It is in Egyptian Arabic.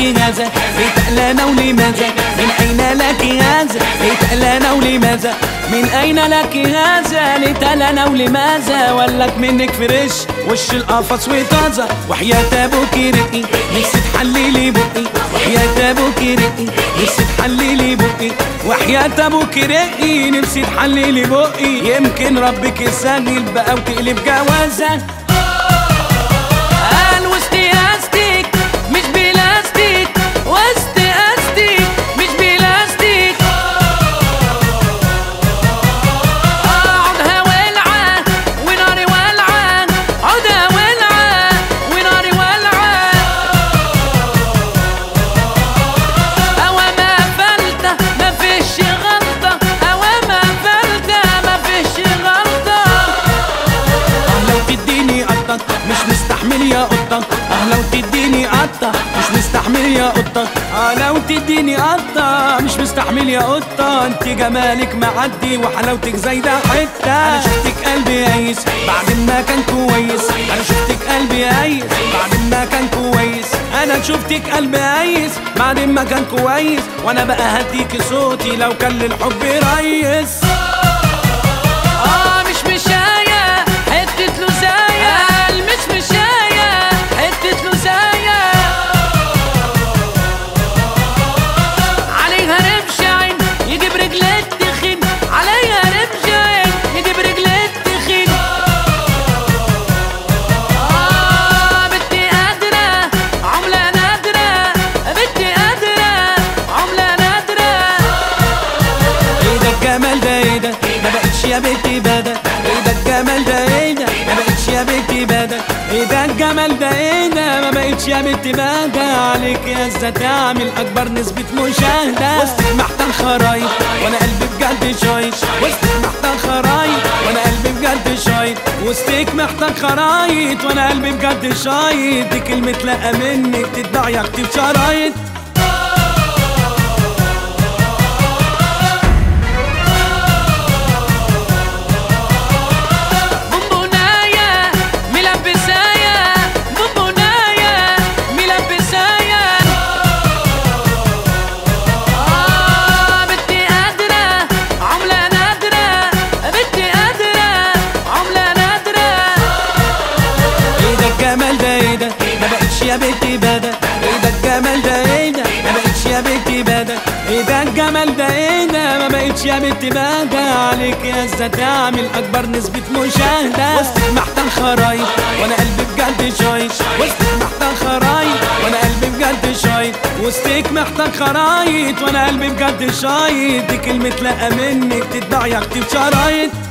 لك هذا لتألنا ولماذا من أين لك هذا لتألنا ولماذا من أين لك هذا لتألنا ولماذا ولك منك فريش وش القفص وطازة وحياة أبوك رقي نفسي تحللي بقي وحياة أبوك رقي نفسي تحللي بقي وحياة أبوك رقي نفسي تحللي بقي يمكن ربك يسهل بقى وتقلب جوازة قال وسط استيك مش بلاستيك وسط استيك مش بلاستيك عودها ولعة وناري ولعة عودها ولعة وناري ولعة أوا ما فلتة ما فيش غلطة أوا ما فلتة ما فيش غلطة اه لو تديني قطة مش مستحمل يا قطة اه لو تديني قطة مش مستحمل يا قطة اه لو تديني قطة مش مستحمل يا قطة انت جمالك معدي وحلاوتك زايدة حتة انا شفتك قلبي قايس بعد ما كان كويس انا شفتك قلبي قايس بعد ما كان كويس انا شفتك قلبي قايس بعد ما كان كويس وانا بقى هديك صوتي لو كان للحب ريس اه مش مشاية حتة لوزاية قال مش مشاية حتة لوزاية عليها رمش عين يجيب رجلات تخين عليها رمش عين يجيب رجلات تخين آه بنتي قادرة عملة نادرة بنتي قادرة عملة نادرة ايه ده الجمال ده ايه ده ما بقتش يا بنتي بدا ايه ده الجمال ده ايه ده ما بقتش يا بنتي بدا ايه ده الجمال ده ايه ده ما بقتش يا بنتي بدا عليك يا ازاي تعمل اكبر نسبة مشاهدة وسطك محتاج خرايط وانا قلبي بجد شايط وسطك محتاج خرايط وانا قلبي بجد شايط وسطك محتاج خرايط وانا قلبي بجد شايط دي كلمة لا منك تتباع يا اختي بشرايط بونبونايا ملبسايا بونبونايا ملبسايا آه بنتي قادرة عملة نادرة بنتي قادرة عملة نادرة ايه ده الجمال ده ايه ده ما بقتش يا بنتي بدا ايه ده الجمال ده ايه ده ما بقتش يا بنتي بدا ايه ده الجمال ده ايه ده ما بقتش يا بنتي بدا عليك يا ازاي تعمل اكبر نسبة مشاهدة وسطك محتاج خرايط وانا قلبي بجد شايط وسطك محتاج خرايط وانا قلبي بجد شايط وسطك محتاج خرايط وانا قلبي بجد شايط دي كلمة لا منك تتباع يا اختي بشرايط